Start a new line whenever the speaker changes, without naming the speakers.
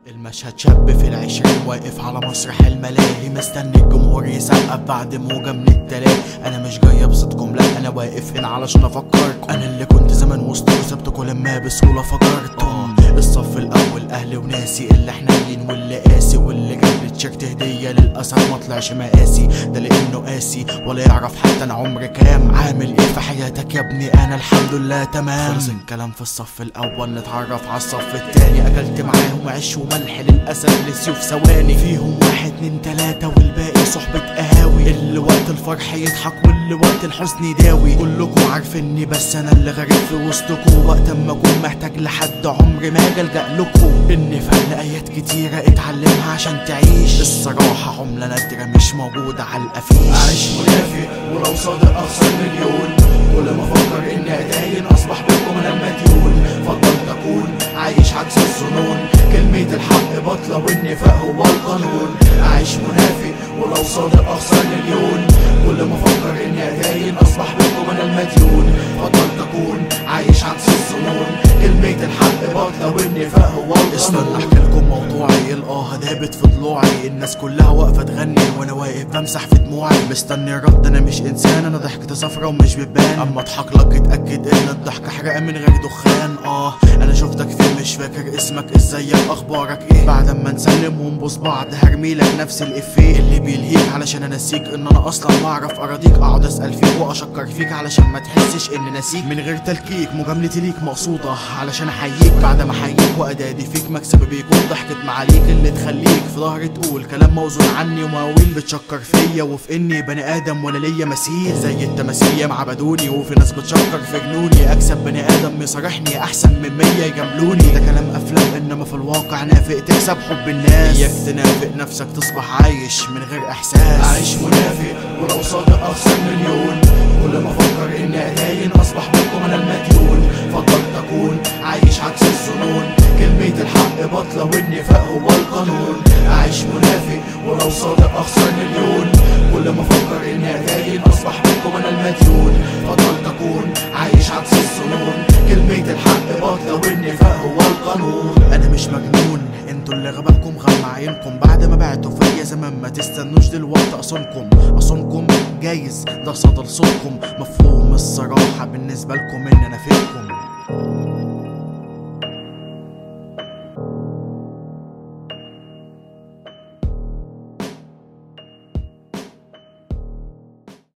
المشهد شاب في العشرين واقف على مسرح الملاهي مستني الجمهور يسقف بعد موجة من التلاهي انا مش جاي ابسطكم لا انا واقف هنا علشان افكركم انا اللي كنت زمان وسط وسبتكم لما بسهولة فجرتم الصف الاول اهلي وناسي اللي حنين واللي قاسي واللي جاب لي تيشيرت هدية للاسف ما طلعش مقاسي ده لانه قاسي ولا يعرف حتى انا عمري كام عامل ايه في حياتك يا ابني انا الحمد لله تمام خلص الكلام في الصف الاول نتعرف على الصف التاني اكلت معاهم عيش وملح للاسف نسيوا في ثواني فيهم واحد اتنين تلاتة والباقي صحبة قهاوي اللي وقت الفرح يضحك واللي وقت الحزن يداوي كلكم عارفيني بس انا اللي غريب في وسطكم وقت اما اكون محتاج لحد عمري ما اجي الجا لكم ان فن ايات كتيرة اتعلمها عشان تعيش الصراحة عملة نادرة مش موجودة على الافيش
عايش منافق ولو صادق اخسر مليون كل ما افكر اني اتدين اصبح بكم انا المديون فضلت اكون عايش عكس الظنون كلمة الحق باطلة والنفاق هو القانون عايش منافق ولو صادق اخسر مليون كل ما افكر اني اتدين اصبح بكم انا المديون فضلت اكون عايش عكس الظنون كلمة الحق باطلة والنفاق هو
استنى
القانون
احكي لكم موضوعي الاه دابت في ضلوعي الناس كلها واقفه تغني وانا واقف بمسح في دموعي مستني رد انا مش انسان انا ضحكتي صفرا ومش بتبان اما اضحك لك اتاكد ان الضحكه حرقه من غير دخان اه انا شفتك فين مش فاكر اسمك ازيك اخبارك ايه بعد ما نسلم ونبوس بعض هرمي لك نفس الافيه اللي بيلهيك علشان انسيك ان انا اصلا ما اعرف اراضيك اقعد اسال فيك واشكر فيك علشان ما تحسش اني ناسيك من غير تلكيك مجاملتي ليك مقصوده علشان احييك بعد ما احييك وادادي فيك مكسب بيكون ضحكة معاليك اللي تخليك في ظهري تقول كلام موزون عني ومواويل بتشكر فيا وفي اني بني ادم ولا ليا مثيل زي التماثيل ياما عبدوني وفي ناس بتشكر في جنوني اكسب بني ادم يصارحني احسن من مية يجاملوني ده كلام افلام انما في الواقع نافق تكسب حب الناس اياك تنافق نفسك تصبح عايش من غير احساس
عايش منافق ولو صادق اخسر مليون كل ما افكر اني اتدين اصبح بكم انا المديون فضلت اكون عايش عكس الظنون كلمة الحق باطلة والنفاق هو القانون عايش منافق ولو صادق اخسر مليون كل ما افكر اني اتدين اصبح بكم انا المديون فضلت اكون عايش عكس الظنون كلمة الحق باطلة والنفاق هو القانون
انا مش مجنون انتوا اللي غباكم غمى عينكم بعد ما بعتوا فيا زمان ما تستنوش دلوقتي اصونكم اصونكم جايز ده صدى لصوتكم مفهوم الصراحة بالنسبة لكم ان انا فيكم